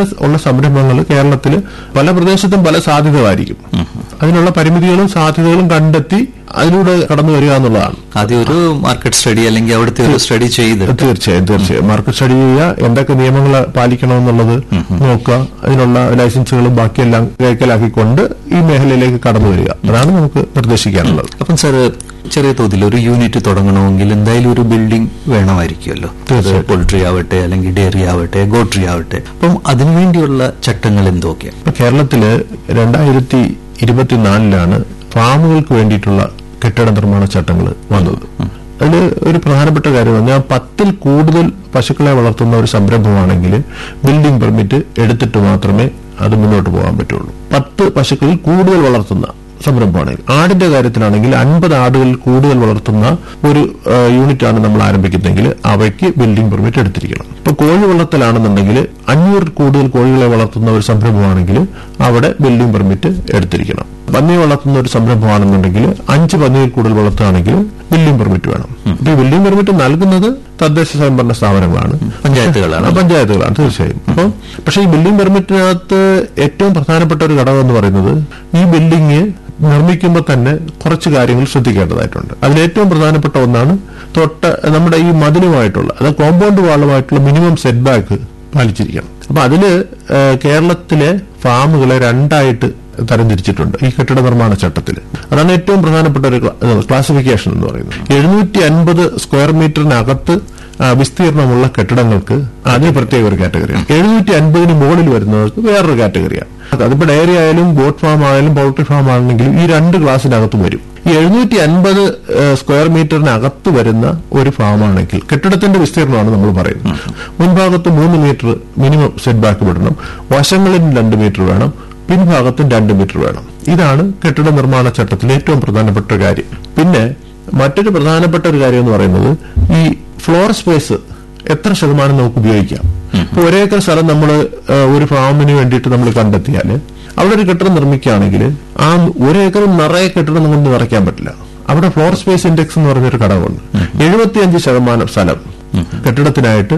ഉള്ള സംരംഭങ്ങൾ കേരളത്തിൽ പല പ്രദേശത്തും പല സാധ്യതകളായിരിക്കും അതിനുള്ള പരിമിതികളും സാധ്യതകളും കണ്ടെത്തി അതിലൂടെ കടന്നു വരിക എന്നുള്ളതാണ് ആദ്യം ഒരു മാർക്കറ്റ് സ്റ്റഡി അല്ലെങ്കിൽ അവിടുത്തെ ഒരു സ്റ്റഡി ചെയ്ത് തീർച്ചയായും തീർച്ചയായും മാർക്കറ്റ് സ്റ്റഡി ചെയ്യുക എന്തൊക്കെ നിയമങ്ങൾ പാലിക്കണമെന്നുള്ളത് നോക്കുക അതിനുള്ള ലൈസൻസുകളും ബാക്കിയെല്ലാം കൈക്കലാക്കിക്കൊണ്ട് ഈ മേഖലയിലേക്ക് കടന്നു വരിക അതാണ് നമുക്ക് നിർദ്ദേശിക്കാനുള്ളത് അപ്പം സാർ ചെറിയ തോതിൽ ഒരു യൂണിറ്റ് തുടങ്ങണമെങ്കിൽ എന്തായാലും ഒരു ബിൽഡിംഗ് വേണമായിരിക്കുമല്ലോ അത് തീർച്ചയായും. പോൾട്രി ആവട്ടെ അല്ലെങ്കിൽ ഡയറി ആവട്ടെ ഗോട്രി ആവട്ടെ അപ്പം അതിനുവേണ്ടിയുള്ള ചട്ടങ്ങൾ എന്തൊക്കെയാണ് ഇപ്പൊ കേരളത്തില് രണ്ടായിരത്തി ഇരുപത്തിനാലിലാണ് ഫാമുകൾക്ക് വേണ്ടിയിട്ടുള്ള കെട്ടിട നിർമ്മാണ ചട്ടങ്ങൾ വന്നത് അതിൽ ഒരു പ്രധാനപ്പെട്ട കാര്യം പറഞ്ഞാൽ പത്തിൽ കൂടുതൽ പശുക്കളെ വളർത്തുന്ന ഒരു സംരംഭമാണെങ്കിൽ ബിൽഡിംഗ് പെർമിറ്റ് എടുത്തിട്ട് മാത്രമേ അത് മുന്നോട്ട് പോകാൻ പറ്റുള്ളൂ പത്ത് പശുക്കളിൽ കൂടുതൽ വളർത്തുന്ന സംരംഭമാണെങ്കിൽ ആടിന്റെ കാര്യത്തിലാണെങ്കിൽ അൻപത് ആടുകളിൽ കൂടുതൽ വളർത്തുന്ന ഒരു യൂണിറ്റ് ആണ് നമ്മൾ ആരംഭിക്കുന്നതെങ്കിൽ അവയ്ക്ക് ബിൽഡിംഗ് പെർമിറ്റ് എടുത്തിരിക്കണം ഇപ്പൊ കോഴി വളർത്തലാണെന്നുണ്ടെങ്കിൽ അഞ്ഞൂറിൽ കൂടുതൽ കോഴികളെ വളർത്തുന്ന ഒരു സംരംഭമാണെങ്കിൽ അവിടെ ബിൽഡിംഗ് പെർമിറ്റ് എടുത്തിരിക്കണം പന്നി വളർത്തുന്ന ഒരു സംരംഭമാണെന്നുണ്ടെങ്കിൽ അഞ്ച് പന്നിയിൽ കൂടുതൽ വളർത്തുകയാണെങ്കിൽ ബിൽഡിംഗ് പെർമിറ്റ് വേണം ഇപ്പൊ ഈ ബിൽഡിംഗ് പെർമിറ്റ് നൽകുന്നത് തദ്ദേശ സ്വയംഭരണ സ്ഥാപനങ്ങളാണ് പഞ്ചായത്തുകളാണ് ആ, പഞ്ചായത്തുകളാണ് തീർച്ചയായും അപ്പം പക്ഷേ ഈ ബിൽഡിംഗ് പെർമിറ്റിനകത്ത് ഏറ്റവും പ്രധാനപ്പെട്ട ഒരു ഘടകം എന്ന് പറയുന്നത് ഈ ബിൽഡിംഗ് നിർമ്മിക്കുമ്പോൾ തന്നെ കുറച്ച് കാര്യങ്ങൾ ശ്രദ്ധിക്കേണ്ടതായിട്ടുണ്ട് അതിൽ ഏറ്റവും പ്രധാനപ്പെട്ട ഒന്നാണ് തൊട്ട് നമ്മുടെ ഈ മതിലുമായിട്ടുള്ള അതായത് കോമ്പൗണ്ട് വാളുമായിട്ടുള്ള മിനിമം സെറ്റ് ബാക്ക് പാലിച്ചിരിക്കണം അപ്പൊ അതില് ഏഹ്, കേരളത്തിലെ ഫാമുകളെ രണ്ടായിട്ട് തരംതിരിച്ചിട്ടുണ്ട് ഈ കെട്ടിട നിർമ്മാണ ചട്ടത്തിൽ അതാണ് ഏറ്റവും പ്രധാനപ്പെട്ട ഒരു ക്ലാസിഫിക്കേഷൻ എന്ന് പറയുന്നത് എഴുന്നൂറ്റി അൻപത് സ്ക്വയർ മീറ്ററിനകത്ത് ആ, വിസ്തീർണമുള്ള കെട്ടിടങ്ങൾക്ക് അതിന് പ്രത്യേക ഒരു കാറ്റഗറിയാണ് എഴുന്നൂറ്റി അൻപതിന് മുകളിൽ വരുന്നവർക്ക് വേറൊരു കാറ്റഗറിയാണ് അതിപ്പോ ഡയറി ആയാലും ബോട്ട് ഫാം ആയാലും പൗൾട്രി ഫാം ആണെങ്കിലും ഈ രണ്ട് ക്ലാസ്സിനകത്ത് വരും ഈ എഴുന്നൂറ്റി അൻപത് സ്ക്വയർ മീറ്ററിനകത്ത് വരുന്ന ഒരു ഫാമാണെങ്കിൽ കെട്ടിടത്തിന്റെ വിസ്തീർണമാണ് നമ്മൾ പറയുന്നത് മുൻഭാഗത്ത് മൂന്ന് മീറ്റർ മിനിമം സെറ്റ് ബാക്ക് വിടണം വശങ്ങളിൽ രണ്ട് മീറ്റർ വേണം പിൻഭാഗത്തും രണ്ട് മീറ്റർ വേണം ഇതാണ് കെട്ടിട നിർമ്മാണ ചട്ടത്തിലെ ഏറ്റവും പ്രധാനപ്പെട്ട ഒരു കാര്യം പിന്നെ മറ്റൊരു പ്രധാനപ്പെട്ട ഒരു കാര്യം എന്ന് പറയുന്നത് ഈ ഫ്ലോർ സ്പേസ് എത്ര ശതമാനം നമുക്ക് ഉപയോഗിക്കാം ഇപ്പൊ ഒരേക്കർ സ്ഥലം നമ്മൾ ഒരു ഫാമിന് വേണ്ടിയിട്ട് നമ്മൾ കണ്ടെത്തിയാൽ അവിടെ ഒരു കെട്ടിടം നിർമ്മിക്കുകയാണെങ്കിൽ ആ ഒരേക്കർ നിറയെ കെട്ടിടം കൊണ്ട് നിറയ്ക്കാൻ പറ്റില്ല അവിടെ ഫ്ലോർ സ്പേസ് ഇൻഡെക്സ് എന്ന് പറഞ്ഞൊരു ഘടകമുണ്ട് എഴുപത്തിയഞ്ച് ശതമാനം സ്ഥലം കെട്ടിടത്തിനായിട്ട്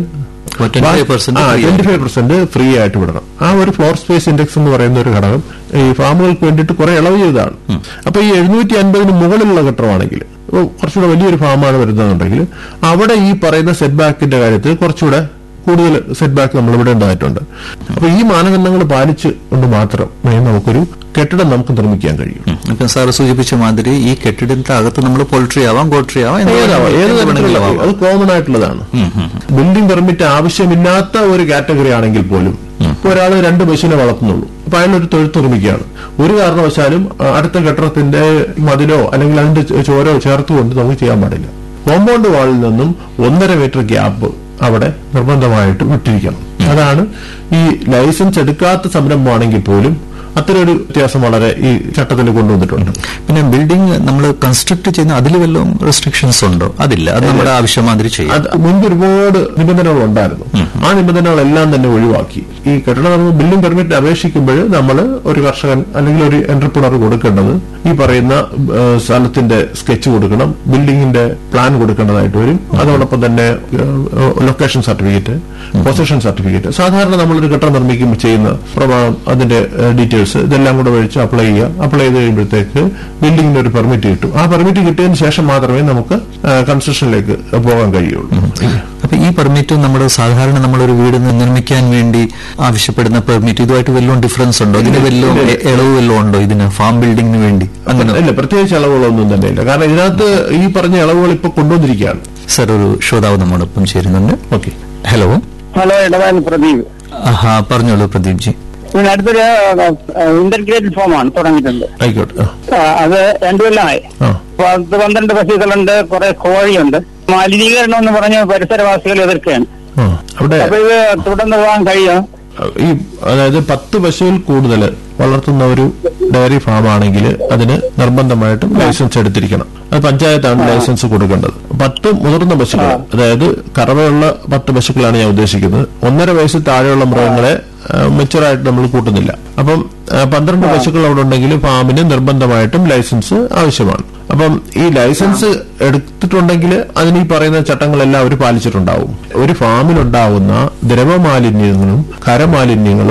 25% free twenty five percent free ആയിട്ട് വിടണം ആ ഒരു ഫ്ലോർ സ്പേസ് ഇൻഡെക്സ് എന്ന് പറയുന്ന ഒരു ഘടകം ഈ ഫാമുകൾക്ക് വേണ്ടിയിട്ട് കുറെ ഇളവ് ചെയ്തതാണ് അപ്പൊ ഈ എഴുന്നൂറ്റി അൻപതിന് മുകളിലുള്ള ഘട്ടമാണെങ്കിൽ ഇപ്പൊ കുറച്ചുകൂടെ വലിയൊരു ഫാമാണ് വരുന്നതെന്നുണ്ടെങ്കിൽ അവിടെ ഈ പറയുന്ന സെറ്റ് ബാക്കിന്റെ കാര്യത്തിൽ കുറച്ചുകൂടെ കൂടുതൽ സെറ്റ് ബാക്ക് നമ്മൾ ഇവിടെ ഉണ്ടായിട്ടുണ്ട് അപ്പൊ ഈ മാനദണ്ഡങ്ങൾ പാലിച്ച് കൊണ്ട് മാത്രമേ നമുക്കൊരു കെട്ടിടം നമുക്ക് നിർമ്മിക്കാൻ കഴിയൂ ഇപ്പം സാറ് സൂചിപ്പിച്ച മാതിരി ഈ കെട്ടിടത്തിന്റെ അകത്ത് നമ്മൾ പോൾട്രി ആവാം ഗോട്രി ആവാം എന്ത് ഏതാവാം ഏത് എന്ത് വേണമെങ്കിലും തരത്തിലുള്ള ആവാം. അത് കോമൺ ആയിട്ടുള്ളതാണ് ബിൽഡിംഗ് പെർമിറ്റ് ആവശ്യമില്ലാത്ത ഒരു കാറ്റഗറി ആണെങ്കിൽ പോലും ഇപ്പൊ ഒരാൾ രണ്ട് പശുവിനെ വളർത്തുന്നുള്ളൂ അപ്പൊ അയാളൊരു തൊഴുത്ത് നിർമ്മിക്കുകയാണ് ഒരു കാരണവശാലും ആ, അടുത്ത കെട്ടിടത്തിന്റെ മതിലോ അല്ലെങ്കിൽ അതിന്റെ ചോ- ചോരോ ചേർത്തുകൊണ്ട് നമുക്ക് ചെയ്യാൻ പാടില്ല കോമ്പൗണ്ട് വാളിൽ നിന്നും ഒന്നര മീറ്റർ ഗ്യാപ്പ് അവിടെ നിർബന്ധമായിട്ട് വിട്ടിരിക്കണം അതാണ് ഈ ലൈസൻസ് എടുക്കാത്ത സംരംഭമാണെങ്കിൽ പോലും അത്തരം ഒരു വ്യത്യാസം വളരെ ഈ ചട്ടത്തിൽ കൊണ്ടുവന്നിട്ടുണ്ട് പിന്നെ ബിൽഡിംഗ് നമ്മൾ കൺസ്ട്രക്ട് ചെയ്യുന്ന അതിൽ വല്ലതും റെസ്ട്രിക്ഷൻസ് ഉണ്ടോ അതില്ല അത് നമ്മുടെ ആവശ്യം മാതിരി ചെയ്യാം അത് മുൻപ് ഒരുപാട് നിബന്ധനകൾ ഉണ്ടായിരുന്നു ആ നിബന്ധനകളെല്ലാം തന്നെ ഒഴിവാക്കി ഈ കെട്ടിട നിർമ്മാണ ബിൽഡിംഗ് പെർമിറ്റ് അപേക്ഷിക്കുമ്പോൾ നമ്മൾ ഒരു കർഷകൻ അല്ലെങ്കിൽ ഒരു എന്റർപ്രണർ കൊടുക്കേണ്ടത് ഈ പറയുന്ന ഏഹ്, സ്ഥലത്തിന്റെ സ്കെച്ച് കൊടുക്കണം ബിൽഡിംഗിന്റെ പ്ലാൻ കൊടുക്കേണ്ടതായിട്ട് വരും അതോടൊപ്പം തന്നെ ലൊക്കേഷൻ സർട്ടിഫിക്കറ്റ് പൊസിഷൻ സർട്ടിഫിക്കറ്റ് സാധാരണ നമ്മളൊരു കെട്ടിടം നിർമ്മിക്കുമ്പോൾ ചെയ്യുന്ന പ്രമാണം അതിന്റെ ഡീറ്റെയിൽസ് ഇതെല്ലാം കൂടെ വെച്ച് അപ്ലൈ ചെയ്യുക അപ്ലൈ ചെയ്ത് കഴിയുമ്പോഴത്തേക്ക് ബിൽഡിംഗിന് ഒരു പെർമിറ്റ് കിട്ടും ആ പെർമിറ്റ് കിട്ടിയതിന് ശേഷം മാത്രമേ നമുക്ക് കൺസ്ട്രക്ഷനിലേക്ക് പോകാൻ കഴിയുള്ളൂ അപ്പൊ ഈ പെർമിറ്റ് നമ്മൾ സാധാരണ നമ്മളൊരു വീട് നിർമ്മിക്കാൻ വേണ്ടി ആവശ്യപ്പെടുന്ന പെർമിറ്റ് ഇതുമായിട്ട് വല്ലതും ഡിഫറൻസ് ഉണ്ടോ ഇതിന് വല്ലതും എ- ഇളവ് വല്ലതും ഉണ്ടോ ഇതിന് ഫാം ബിൽഡിംഗിന് വേണ്ടി അങ്ങനെ ഇല്ല പ്രത്യേകിച്ച് ഇളവുകളൊന്നും തന്നെ ഇല്ല കാരണം ഇതിനകത്ത് ഈ പറഞ്ഞ ഇളവുകൾ ഇപ്പൊ കൊണ്ടുവന്നിരിക്കുകയാണ് സർ ഒരു ശ്രോതാവ് നമ്മോടൊപ്പം ചേരുന്നുണ്ട് ഓക്കെ ഹലോ ഹലോ ഇടവാൻ പ്രദീപ് ആഹാ പറഞ്ഞോളൂ പ്രദീപ് ജി പിന്നെ അടുത്തൊരു ഇന്റർഗ്രേറ്റഡ് ഫോമാണ് തുടങ്ങിയിട്ടുണ്ട് ആയിക്കോട്ടെ ആ, ആ, അത് രണ്ടു കൊല്ലമായി ആ പത്ത് പന്ത്രണ്ട് പശുക്കളുണ്ട് കുറെ കോഴിയുണ്ട് മലിനീകരണം എന്ന് പറഞ്ഞ് പരിസരവാസികൾ എതിർക്കുകയാണ് ആ. അവിടെ അപ്പൊ ഇത് തുടർന്ന് പോകാൻ കഴിയും ഈ അതായത് പത്ത് പശുവിൽ കൂടുതൽ വളർത്തുന്ന ഒരു ഡയറി ഫാം ആണെങ്കിൽ അതിന് നിർബന്ധമായിട്ടും ലൈസൻസ് എടുത്തിരിക്കണം അത് പഞ്ചായത്താണ് ലൈസൻസ് കൊടുക്കേണ്ടത് പത്ത് മുതിർന്ന പശുക്കൾ അതായത് കറവയുള്ള പത്ത് പശുക്കളാണ് ഞാൻ ഉദ്ദേശിക്കുന്നത് ഒന്നര വയസ്സിൽ താഴെയുള്ള മൃഗങ്ങളെ മെച്ചുറായിട്ട് നമ്മൾ കൂട്ടുന്നില്ല അപ്പം ആ, പന്ത്രണ്ട് പശുക്കൾ അവിടെ ഉണ്ടെങ്കിൽ ഫാമിന് നിർബന്ധമായിട്ടും ലൈസൻസ് ആവശ്യമാണ് അപ്പം ഈ ലൈസൻസ് എടുത്തിട്ടുണ്ടെങ്കിൽ അതിന് ഈ പറയുന്ന ചട്ടങ്ങളെല്ലാം അവർ പാലിച്ചിട്ടുണ്ടാവും ഒരു ഫാമിലുണ്ടാവുന്ന ദ്രവമാലിന്യങ്ങളും ഖരമാലിന്യങ്ങളും